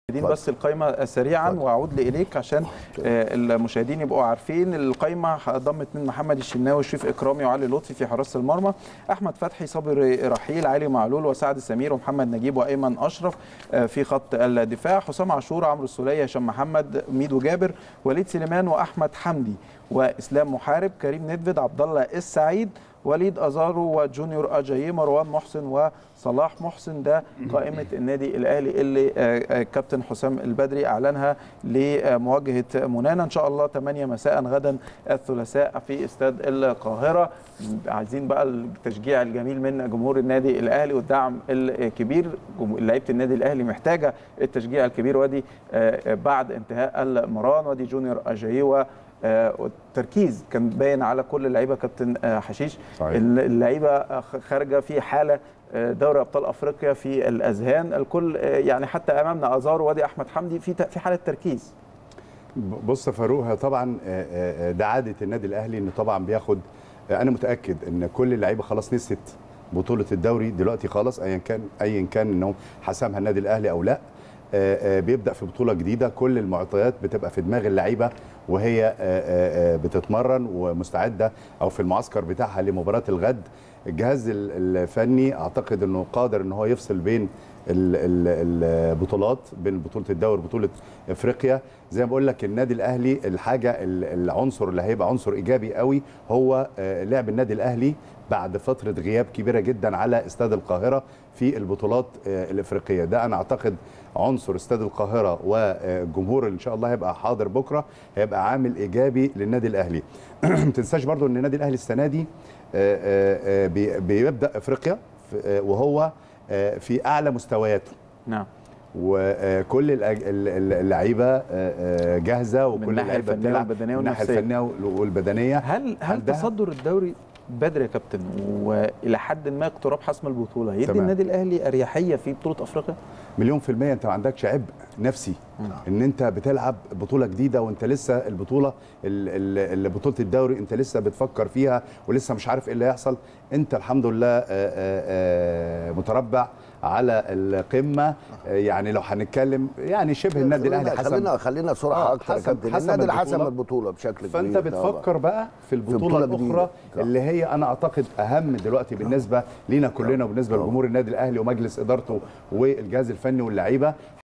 المشاهدين بس القائمه سريعا واعود لإليك عشان آه، المشاهدين يبقوا عارفين القائمه ضمت من محمد الشناوي شريف اكرامي وعلي لطفي في حراسه المرمى احمد فتحي صابر رحيل علي معلول وسعد سمير ومحمد نجيب وايمن اشرف آه، في خط الدفاع حسام عاشور عمرو السوليه هشام محمد ميدو جابر وليد سليمان واحمد حمدي واسلام محارب كريم ندفد عبد الله السعيد وليد ازارو وجونيور اجاييه مروان محسن وصلاح محسن ده قائمه النادي الاهلي اللي آه، آه، كابتن حسام البدري اعلنها لمواجهه منانا ان شاء الله 8 مساء غدا الثلاثاء في استاد القاهره عايزين بقى التشجيع الجميل من جمهور النادي الاهلي والدعم الكبير جم- لعيبه النادي الاهلي محتاجه التشجيع الكبير ودي آه، بعد انتهاء المران ودي جونيور اجاييه و آه، والتركيز كان باين على كل اللعيبه كابتن آه، حشيش صحيح. اللعيبه آه، خارجه في حاله آه، دوري ابطال افريقيا في الاذهان الكل آه، يعني حتى امامنا ازار وادي احمد حمدي في ت- في حاله تركيز بص يا فاروق هي طبعا آه، آه، ده عاده النادي الاهلي انه طبعا بياخد آه، انا متاكد ان كل اللعيبه خلاص نسيت بطوله الدوري دلوقتي خلاص ايا كان ايا كان انه حسمها النادي الاهلي او لا آه، آه، بيبدا في بطوله جديده كل المعطيات بتبقى في دماغ اللعيبه وهي آه، آه، آه، بتتمرن ومستعده او في المعسكر بتاعها لمباراه الغد الجهاز ال- الفني اعتقد انه قادر ان هو يفصل بين ال- ال- البطولات بين بطوله الدوري وبطوله افريقيا زي ما بقول لك النادي الاهلي الحاجه ال- العنصر اللي هيبقى عنصر ايجابي قوي هو آه، لعب النادي الاهلي بعد فتره غياب كبيره جدا على استاد القاهره في البطولات آه، الافريقيه ده انا اعتقد عنصر استاد القاهره والجمهور اللي ان شاء الله هيبقى حاضر بكره هيبقى عامل ايجابي للنادي الاهلي ما تنساش برضو ان النادي الاهلي السنه دي آه، آه، آه، بي- بيبدا افريقيا في- آه، وهو آه، في اعلى مستوياته نعم وكل الأج- ال- ال- اللعيبه آه، آه، جاهزه وكل الناحية اللعيبه الفنية بتلعب والبدنية من الناحيه والنفسية. الفنيه وال- والبدنيه هل هل عندها- تصدر الدوري بدري يا كابتن والى حد ما اقتراب حسم البطوله يدي تمام. النادي الاهلي اريحيه في بطوله افريقيا مليون في المية انت ما عندكش عبء نفسي ان انت بتلعب بطولة جديدة وانت لسه البطولة ال- ال- ال- بطولة الدوري انت لسه بتفكر فيها ولسه مش عارف ايه اللي هيحصل انت الحمد لله آه، آه، آه، متربع على القمة آه، يعني لو هنتكلم يعني شبه النادي الاهلي حسب خلينا خلينا صراحه آه، اكتر يا حسب- كابتن حسب النادي اللي حسم البطولة. البطوله بشكل فانت كبير طبعاً. بتفكر بقى في البطوله بطولة جديدة. الاخرى صح. اللي هي انا اعتقد اهم دلوقتي بالنسبه لينا كلنا وبالنسبه لجمهور النادي الاهلي ومجلس ادارته والجهاز الفني واللعيبه